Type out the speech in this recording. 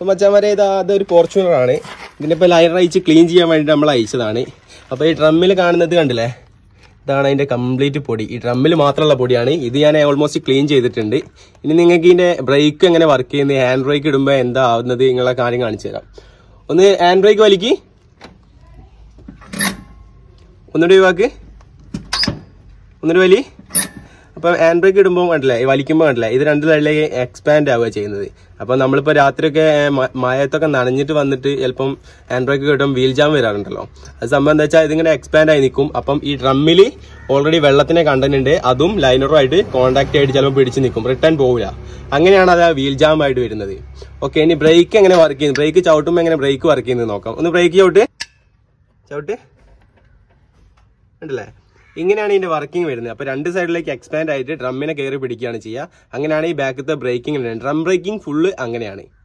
അപ്പോൾ മച്ചാമാരെ ഇത് അതൊരു ഫോർച്യൂണർ ആണ് ഇതിനിപ്പോൾ ലൈനർ അയച്ച് ക്ലീൻ ചെയ്യാൻ വേണ്ടി നമ്മൾ അയച്ചതാണ് അപ്പോൾ ഈ ഡ്രമ്മിൽ കാണുന്നത് കണ്ടില്ലേ ഇതാണ് അതിൻ്റെ കംപ്ലീറ്റ് പൊടി ഈ ഡ്രമ്മിൽ മാത്രമുള്ള പൊടിയാണ് ഇത് ഞാൻ ഓൾമോസ്റ്റ് ക്ലീൻ ചെയ്തിട്ടുണ്ട് ഇനി നിങ്ങൾക്ക് ഇതിൻ്റെ ബ്രേക്ക് എങ്ങനെ വർക്ക് ചെയ്യുന്നത് ഹാൻഡ് ബ്രേക്ക് ഇടുമ്പോൾ എന്താ ആവുന്നത് നിങ്ങളെ കാര്യം കാണിച്ചു തരാം ഒന്ന് ഹാൻഡ് ബ്രേക്ക് വലിക്ക് ഒന്നുകൂടി ഒഴിവാക്ക് ഒന്നുകൂടി വലി അപ്പം ഹാൻഡ് ബ്രേക്ക് ഇടുമ്പോൾ കണ്ടില്ലേ ഈ വലിക്കുമ്പോൾ കണ്ടില്ലേ ഇത് രണ്ട് സൈഡിലേക്ക് എക്സ്പാൻഡ് ആവുക ചെയ്യുന്നത് അപ്പം നമ്മളിപ്പോൾ രാത്രിയൊക്കെ മ- മഴയത്തൊക്കെ നനഞ്ഞിട്ട് വന്നിട്ട് ചിലപ്പം ഹാൻഡ് ബ്രേക്ക് കിട്ടും വീൽ ജാം വരാറുണ്ടല്ലോ അത് സംഭവം എന്താ വെച്ചാൽ ഇതിങ്ങനെ എക്സ്പാൻഡ് ആയി നിൽക്കും അപ്പം ഈ ഡ്രമ്മിൽ ഓൾറെഡി വെള്ളത്തിനെ കണ്ടന്റ് ഉണ്ട് അതും ലൈനറുമായിട്ട് കോൺടാക്ട് ആയിട്ട് ചിലപ്പോൾ പിടിച്ച് നിൽക്കും റിട്ടേൺ പോവില്ല അങ്ങനെയാണ് അത് വീൽ ജാം ആയിട്ട് വരുന്നത് ഓക്കെ ഇനി ബ്രേക്ക് എങ്ങനെ വർക്ക് ചെയ്യുന്നത് ബ്രേക്ക് ചവിട്ടുമ്പോൾ എങ്ങനെ ബ്രേക്ക് വർക്ക് ചെയ്യുന്നത് നോക്കാം ഒന്ന് ബ്രേക്ക് ചവിട്ട് ചവിട്ട് ഉണ്ടല്ലേ ഇങ്ങനെയാണ് ഇതിന്റെ വർക്കിംഗ് വരുന്നത് അപ്പൊ രണ്ട് സൈഡിലേക്ക് എക്സ്പാൻഡ് ആയിട്ട് ഡ്രമ്മിനെ കയറി പിടിക്കുകയാണ് ചെയ്യുക അങ്ങനെയാണ് ഈ ബാക്കത്തെ ബ്രേക്കിംഗ് ഡ്രം ബ്രേക്കിംഗ് ഫുള്ള് അങ്ങനെയാണ്